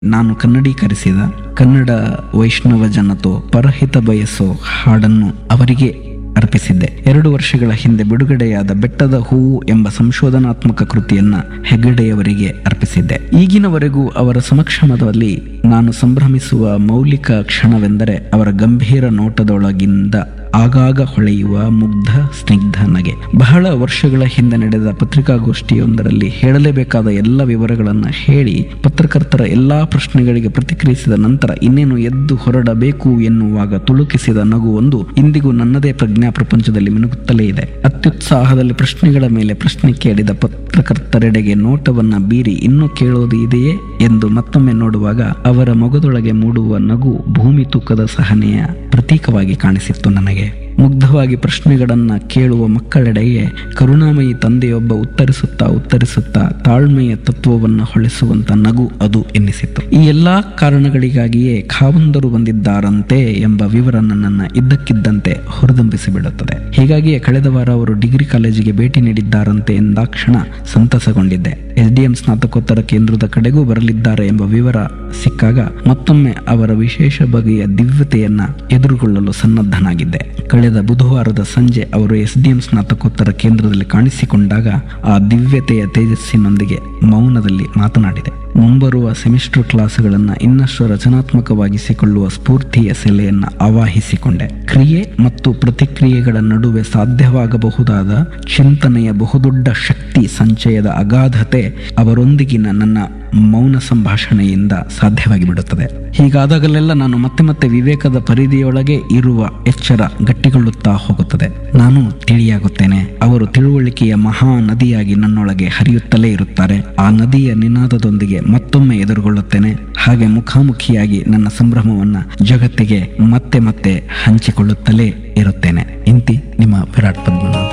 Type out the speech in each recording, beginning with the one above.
ನಾನು ಕನ್ನಡೀಕರಿಸಿದ ಕನ್ನಡ ವೈಷ್ಣವ ಜನತೋ ಪರಹಿತ ಬಯಸೋ ಹಾಡನ್ನು ಅವರಿಗೆ ಅರ್ಪಿಸಿದ್ದೆ ಎರಡು ವರ್ಷಗಳ ಹಿಂದೆ ಬಿಡುಗಡೆಯಾದ ಬೆಟ್ಟದ ಹೂವು ಎಂಬ ಸಂಶೋಧನಾತ್ಮಕ ಕೃತಿಯನ್ನ ಹೆಗ್ಗಡೆಯವರಿಗೆ ಅರ್ಪಿಸಿದ್ದೆ ಈಗಿನವರೆಗೂ ಅವರ ಸಮಕ್ಷಮದಲ್ಲಿ ನಾನು ಸಂಭ್ರಮಿಸುವ ಮೌಲಿಕ ಕ್ಷಣವೆಂದರೆ ಅವರ ಗಂಭೀರ ನೋಟದೊಳಗಿಂದ ಆಗಾಗ ಹೊಳೆಯುವ ಮುಗ್ಧ ಸ್ನಿಗ್ಧ ನಗೆ ಬಹಳ ವರ್ಷಗಳ ಹಿಂದೆ ನಡೆದ ಪತ್ರಿಕಾಗೋಷ್ಠಿಯೊಂದರಲ್ಲಿ ಹೇಳಲೇಬೇಕಾದ ಎಲ್ಲ ವಿವರಗಳನ್ನು ಹೇಳಿ ಪತ್ರಕರ್ತರ ಎಲ್ಲಾ ಪ್ರಶ್ನೆಗಳಿಗೆ ಪ್ರತಿಕ್ರಿಯಿಸಿದ ನಂತರ ಇನ್ನೇನು ಎದ್ದು ಹೊರಡಬೇಕು ಎನ್ನುವಾಗ ತುಳುಕಿಸಿದ ನಗುವೊಂದು ಇಂದಿಗೂ ನನ್ನದೇ ಪ್ರಜ್ಞಾ ಪ್ರಪಂಚದಲ್ಲಿ ಮಿನುಗುತ್ತಲೇ ಇದೆ ಅತ್ಯುತ್ಸಾಹದಲ್ಲಿ ಪ್ರಶ್ನೆಗಳ ಮೇಲೆ ಪ್ರಶ್ನೆ ಕೇಳಿದ ಪತ್ರಕರ್ತರೆಡೆಗೆ ನೋಟವನ್ನ ಬೀರಿ ಇನ್ನೂ ಕೇಳೋದು ಇದೆಯೇ ಎಂದು ಮತ್ತೊಮ್ಮೆ ನೋಡುವಾಗ ಅವರ ಮೊಗದೊಳಗೆ ಮೂಡುವ ನಗು ಭೂಮಿ ತೂಕದ ಸಹನೆಯ ಪ್ರತೀಕವಾಗಿ ಕಾಣಿಸಿತ್ತು ನನಗೆ ಮುಗ್ಧವಾಗಿ ಪ್ರಶ್ನೆಗಳನ್ನ ಕೇಳುವ ಮಕ್ಕಳೆಡೆಗೆ ಕರುಣಾಮಯಿ ತಂದೆಯೊಬ್ಬ ಉತ್ತರಿಸುತ್ತಾ ಉತ್ತರಿಸುತ್ತಾ ತಾಳ್ಮೆಯ ತತ್ವವನ್ನು ಹೊಳೆಸುವಂತ ನಗು ಅದು ಎನ್ನಿಸಿತ್ತು ಈ ಎಲ್ಲಾ ಕಾರಣಗಳಿಗಾಗಿಯೇ ಖಾವಂದರು ಬಂದಿದ್ದಾರಂತೆ ಎಂಬ ವಿವರ ನನ್ನನ್ನ ಇದ್ದಕ್ಕಿದ್ದಂತೆ ಹೊರದಂಬಿಸಿ ಬಿಡುತ್ತದೆ ಹೀಗಾಗಿಯೇ ಕಳೆದ ವಾರ ಅವರು ಡಿಗ್ರಿ ಕಾಲೇಜಿಗೆ ಭೇಟಿ ನೀಡಿದ್ದಾರಂತೆ ಎಂದಾಕ್ಷಣ ಸಂತಸಗೊಂಡಿದ್ದೆ ಎಸ್ ಡಿ ಎಂ ಸ್ನಾತಕೋತ್ತರ ಕೇಂದ್ರದ ಕಡೆಗೂ ಬರಲಿದ್ದಾರೆ ಎಂಬ ವಿವರ ಸಿಕ್ಕಾಗ ಮತ್ತೊಮ್ಮೆ ಅವರ ವಿಶೇಷ ಬಗೆಯ ದಿವ್ಯತೆಯನ್ನ ಎದುರುಗೊಳ್ಳಲು ಸನ್ನದ್ಧನಾಗಿದ್ದೆ ಕಳೆದ ಬುಧವಾರದ ಸಂಜೆ ಅವರು ಎಸ್ ಡಿ ಎಂ ಸ್ನಾತಕೋತ್ತರ ಕೇಂದ್ರದಲ್ಲಿ ಕಾಣಿಸಿಕೊಂಡಾಗ ಆ ದಿವ್ಯತೆಯ ತೇಜಸ್ಸಿನೊಂದಿಗೆ ಮೌನದಲ್ಲಿ ಮಾತನಾಡಿದೆ ಮುಂಬರುವ ಸೆಮಿಸ್ಟರ್ ಕ್ಲಾಸ್ಗಳನ್ನು ಇನ್ನಷ್ಟು ರಚನಾತ್ಮಕವಾಗಿಸಿಕೊಳ್ಳುವ ಸ್ಫೂರ್ತಿಯ ಸೆಲೆಯನ್ನು ಆವಾಹಿಸಿಕೊಂಡೆ ಕ್ರಿಯೆ ಮತ್ತು ಪ್ರತಿಕ್ರಿಯೆಗಳ ನಡುವೆ ಸಾಧ್ಯವಾಗಬಹುದಾದ ಚಿಂತನೆಯ ಬಹುದೊಡ್ಡ ಶಕ್ತಿ ಸಂಚಯದ ಅಗಾಧತೆ ಅವರೊಂದಿಗಿನ ನನ್ನ ಮೌನ ಸಂಭಾಷಣೆಯಿಂದ ಸಾಧ್ಯವಾಗಿ ಬಿಡುತ್ತದೆ ಹೀಗಾದಾಗಲೆಲ್ಲ ನಾನು ಮತ್ತೆ ಮತ್ತೆ ವಿವೇಕದ ಪರಿಧಿಯೊಳಗೆ ಇರುವ ಎಚ್ಚರ ಗಟ್ಟಿಗೊಳ್ಳುತ್ತಾ ಹೋಗುತ್ತದೆ ನಾನು ತಿಳಿಯಾಗುತ್ತೇನೆ ಅವರು ತಿಳುವಳಿಕೆಯ ಮಹಾ ನದಿಯಾಗಿ ನನ್ನೊಳಗೆ ಹರಿಯುತ್ತಲೇ ಇರುತ್ತಾರೆ ಆ ನದಿಯ ನಿನಾದದೊಂದಿಗೆ ಮತ್ತೊಮ್ಮೆ ಎದುರುಗೊಳ್ಳುತ್ತೇನೆ ಹಾಗೆ ಮುಖಾಮುಖಿಯಾಗಿ ನನ್ನ ಸಂಭ್ರಮವನ್ನ ಜಗತ್ತಿಗೆ ಮತ್ತೆ ಮತ್ತೆ ಹಂಚಿಕೊಳ್ಳುತ್ತಲೇ ಇರುತ್ತೇನೆ ಇಂತಿ ನಿಮ್ಮ ವಿರಾಟ್ ಪದ್ಮನಾಭ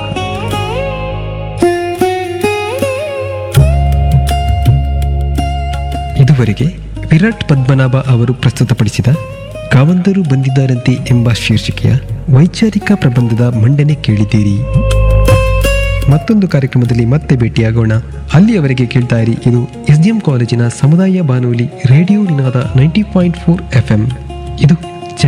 ಇದುವರೆಗೆ ವಿರಾಟ್ ಪದ್ಮನಾಭ ಅವರು ಪ್ರಸ್ತುತಪಡಿಸಿದ ಕಾವಂದರು ಬಂದಿದ್ದಾರಂತೆ ಎಂಬ ಶೀರ್ಷಿಕೆಯ ವೈಚಾರಿಕ ಪ್ರಬಂಧದ ಮಂಡನೆ ಕೇಳಿದ್ದೀರಿ ಮತ್ತೊಂದು ಕಾರ್ಯಕ್ರಮದಲ್ಲಿ ಮತ್ತೆ ಭೇಟಿಯಾಗೋಣ ಅಲ್ಲಿಯವರೆಗೆ ಕೇಳ್ತಾ ಇರಿ ಇದು ಎಸ್ ಡಿ ಎಂ ಕಾಲೇಜಿನ ಸಮುದಾಯ ಬಾನುಲಿ radio Ninada ninety point four F M ಇದು